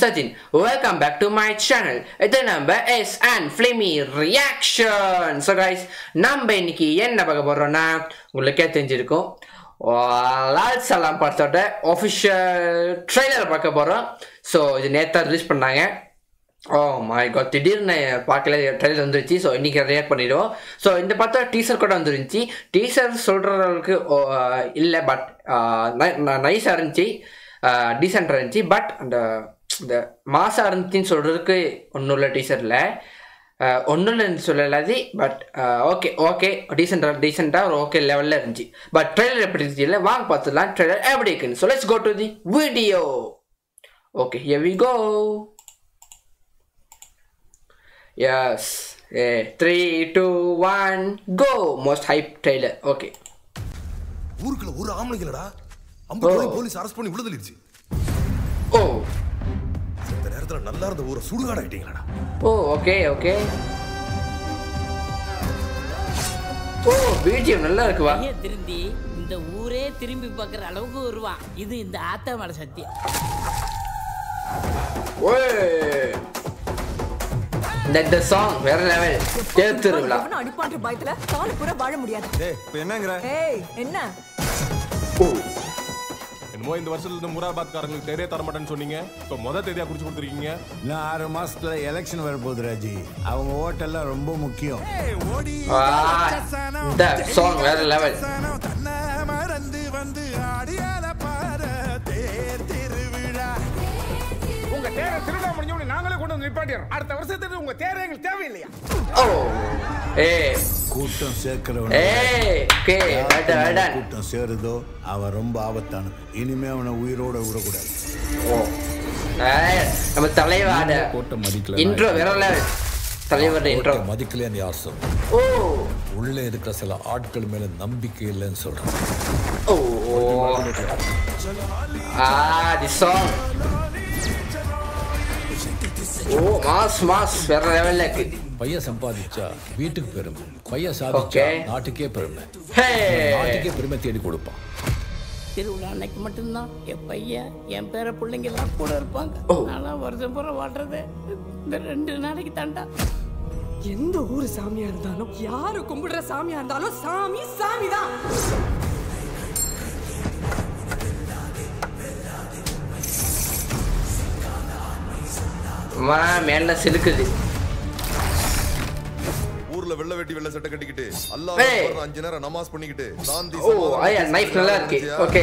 Sajin. Welcome back to my channel. இது நம்ம S and filmy reaction so guys நம்ம இன்னைக்கு என்ன பார்க்க போறோம்னா உங்களுக்கே தெரிஞ்சிருக்கும் லால் சலாம் படத்தோட ஒஃபிஷியல் ட்ரெய்லர் பார்க்க போகிறோம் ஸோ இது நேற்றா ரிலீஸ் பண்ணாங்க ஓ மை காட் திடீர்னு பார்க்கல ட்ரெயிலர் வந்துருச்சு ஸோ இன்றைக்கி ரியாக்ட் பண்ணிடுவோம் ஸோ இந்த பார்த்தா டீசர் கூட வந்துருந்துச்சு டீசர் சொல்கிற அளவுக்கு இல்லை பட் நைஸாக இருந்துச்சு டீசெண்டாக இருந்துச்சு பட் அந்த இந்த மாசாக இருந்துச்சுன்னு சொல்கிறதுக்கு ஒன்றும் இல்லை டீசரில் ஒன்றும் இல்லைன்னு சொல்லலாது பட் ஓகே ஓகே டீசெண்டாக டீசெண்டாக ஒரு ஓகே லெவலில் இருந்துச்சு பட் ட்ரெய்லர் எப்படி இருந்துச்சு இல்லை வாங்க பார்த்துலாம் ட்ரெய்லர் எப்படி இருக்குன்னு so let's go to the video okay here we go Yes. Yeah. Three, two, one, go. Most hype trailer. Okay. ஊருக்குள்ள ஒரு ஆம்பளைங்களடா ஐம்பது போலீஸ் அரெஸ்ட் பண்ணி விடுதலிருச்சு Oh. இந்த நேரத்துல நல்லா இருந்த ஊரை சுடுகாடாயிட்டீங்களாடா Oh, okay, okay. Oh, BGM நல்லா இருக்கு வா பையன் திருந்தி இந்த ஊரே திரும்பி பார்க்குற அளவுக்கு வருவான் இது இந்த ஆத்தா மேல சத்தியம் ஓய். இந்த இந்த சாங் வேற லெவல் தேர் திருவிழா எவனும் அடிப்பான்ற பயத்துல கால பூரா வாழ முடியாது டேய் இப்போ என்னங்கற ஏய் என்ன ஓ என்னமோ இந்த வருஷத்துல இருந்து முராபாத்காரங்களுக்கு தேரே தர மாட்டேன்னு சொன்னீங்க இப்போ முத தேதியா குறிச்சு கொடுத்துருக்கீங்க இன்னும் ஆறு மாசத்துல எலெக்ஷன் வரப்போகுது ராஜி அவங்க ஓட்டெல்லாம் ரொம்ப முக்கியம் ஆ, இந்த சாங் வேற லெவல் உங்க தேரை திருவிழா முடிஞ்ச உடனே நாங்களே கொண்டு வந்து நிப்பாட்டிடுறோம் அடுத்த வருஷத்துக்கு உங்க தேரை எங்களுக்கு தேவையில்லையா ஓ ஏ கூட்டம் சேர்க்கிறவன் ஏ ஓகே வேட வேடன் கூட்டம் சேருதோ அவன் ரொம்ப ஆபத்தானது இனிமே அவனை உயிரோட விடக்கூடாது ஓ ஏய், நம்ம தலைவாட கோட்டை மதிக்கல இன்ட்ரோ வேற லெவல் தலைவர் இன்ட்ரோ மதிக்கலன்னு யார் சொல்ற ஓ உள்ளே இருக்கிற சில ஆட்கள் மேல நம்பிக்கை இல்லைன்னு சொல்றேன் oh ah the song oh mass mass வேற லெவல்ல இருக்கு பையன் சம்பாதிச்சா வீட்டுக்கு பெருமை பையன் சாதிச்சா Okay. நாட்டுக்கே பெருமை ஹே நாட்டுக்கே பெருமை தேடி கொடுப்பான் திருவிழா அன்னைக்கு மட்டும்தான் என் பையன் என் பேர பிள்ளைங்க எல்லாம் கூட இருப்பாங்க ஓ. நான்லாம் வருஷம் பூரா வாழ்றது இந்த ரெண்டு நாளைக்கு தாண்டா எந்த ஊரு சாமியா இருந்தாலும் யாரு கும்பிடுற சாமியா இருந்தாலும் சாமி சாமி தான் மா மேல சிலுக்குது ஊர்ல வெள்ள வெட்டி வெள்ள சட்டை கட்டிக்கிட்டு அல்லாஹ் ஏய். அக்பர்னு அஞ்சு நேரம் நமாஸ் பண்ணிக்கிட்டு சாந்தி ஓ ஐயா நைஃப் நல்லா இருக்கு ஓகே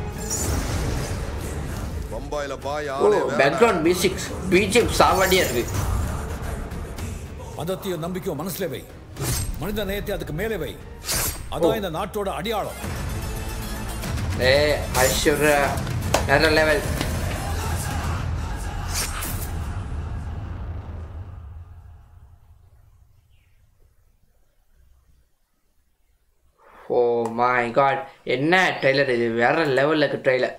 பம்பாயில பாய் ஓ ஆளே வேற. பேக்ரவுண்ட் மியூசிக் பிஜிஎம் சாவடியா இருக்கு மதத்தையும் நம்பிக்கையும் மனசுல வை மனித நேயத்தை அதுக்கு மேலே வை அதான் இந்த நாட்டோட அடையாளம் ஏ ஐஸ்வர்யா வேற லெவல் ஓ மை காட் என்ன ட்ரெய்லர் இது வேற லெவலில் இருக்கு ட்ரெய்லர்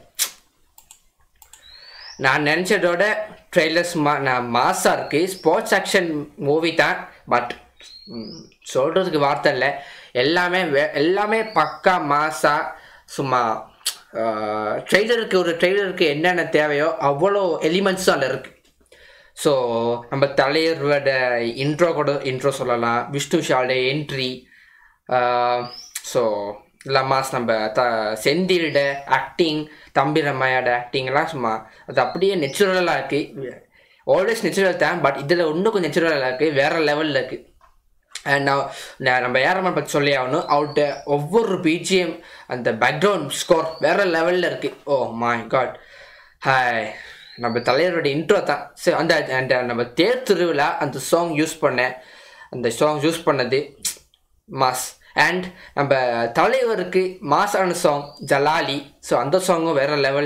நான் நினச்சதோட ட்ரெய்லர்ஸ் மா நான் மாஸாக இருக்குது ஸ்போர்ட்ஸ் ஆக்ஷன் மூவி தான் பட் சொல்கிறதுக்கு வார்த்தை இல்லை எல்லாமே வே எல்லாமே பக்கா மாஸாக சும்மா ட்ரெய்லருக்கு ஒரு ட்ரெய்லருக்கு என்னென்ன தேவையோ அவ்வளோ எலிமெண்ட்ஸும் அதில் இருக்குது ஸோ நம்ம தலைவரோட இன்ட்ரோ கூட இன்ட்ரோ சொல்லலாம் விஷ்ணு ஷாலோட என்ட்ரி ஸோ லமாஸ் நம்ம த செந்திலோட ஆக்டிங் தம்பி ரம்மையோட ஆக்டிங்லாம் சும்மா அது அப்படியே நெச்சுரலாக இருக்குது ஆல்வேஸ் நெச்சுரல் தான் பட் இதில் இன்னும் கொஞ்சம் நெச்சுரலாக இருக்குது வேறு லெவலில் இருக்குது அண்ட் நான் நான் நம்ம ஏரமன் பற்றி சொல்லி ஆகணும் அவர்கிட்ட ஒவ்வொரு பிஜிஎம் அந்த பேக்ரவுண்ட் ஸ்கோர் வேறு லெவலில் இருக்குது ஓ மை காட் ஹாய் நம்ம தலைவரோட இன்ட்ரோ தான் சரி அந்த அந்த நம்ம தேர் திருவிழா அந்த சாங் யூஸ் பண்ணேன் அந்த சாங் யூஸ் பண்ணது மாஸ் அண்ட் நம்ம தலைவருக்கு மாஸான சாங் ஜலாலி ஸோ அந்த சாங்கும் வேறு லெவல்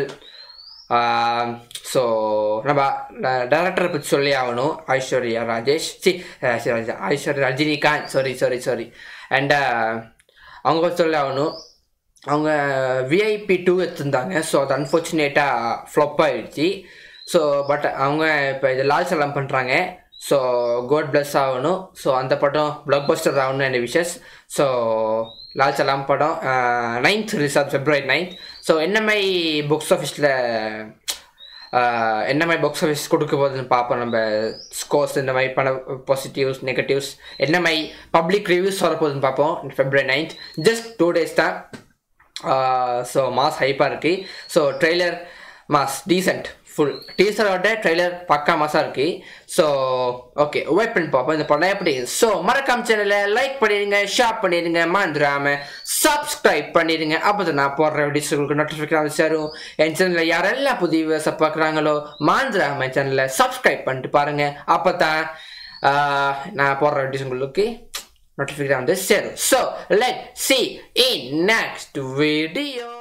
ஸோ நம்ம டேரக்டரை பற்றி சொல்லி ஆகணும் ஐஸ்வர்யா ராஜேஷ் சி Aishwarya Rajinikanth sorry sorry sorry and அவங்க பத்தி சொல்லி ஆகணும் அவங்க விஐபி டூ எடுத்திருந்தாங்க ஸோ அது அன்ஃபார்ச்சுனேட்டாக ஃப்ளாப் ஆகிடுச்சு ஸோ பட் அவங்க இப்போ இது லால் சலாம் பண்ணுறாங்க ஸோ கோட் பிளஸ் ஆகணும் ஸோ அந்த படம் பிளாக் பஸ்டர் ஆகணும் என்ன விஷஸ் ஸோ லால் சலாம் படம் நைன்த் ரிலீஸ் ஆகுது ஃபெப்ரவரி நைன்த் ஸோ என்ன மாதிரி புக்ஸ் ஆஃபீஸில் ஆஹ், என்ன மாதிரி பாக்ஸ் ஆஃபீஸ் கொடுக்க போகுதுன்னு பார்ப்போம் நம்ம ஸ்கோர்ஸ் இந்த மாதிரி பண பாசிட்டிவ்ஸ் நெகட்டிவ்ஸ் என்ன மாதிரி பப்ளிக் ரிவ்யூஸ் வர போகுதுன்னு பார்ப்போம் February ninth just two days தான் ஸோ மாஸ் ஹைப்பாக இருக்கு so trailer mass decent full டீசரோட ட்ரெய்லர் பக்கா மாசாக இருக்கு ஸோ ஓகே வெயிட் பண்ணி பார்ப்போம் இந்த படம் எப்படி ஸோ மறக்காம சேனலை லைக் பண்ணிடுங்க ஷேர் பண்ணிடுங்க மறந்துடாம சப்ஸ்கிரைப் பண்ணிடுங்க அப்போ தான் நான் போடுற வீடியோஸ் உங்களுக்கு நோட்டிஃபிகேஷன் சேரும் என் சேனலில் யாரெல்லாம் புதிய விவசாய பார்க்குறாங்களோ மறந்துடாம என் சேனலை சப்ஸ்கிரைப் பண்ணிட்டு பாருங்க அப்போ தான் நான் போடுற வீடியோஸ் உங்களுக்கு notification on this channel. So let's see in next video.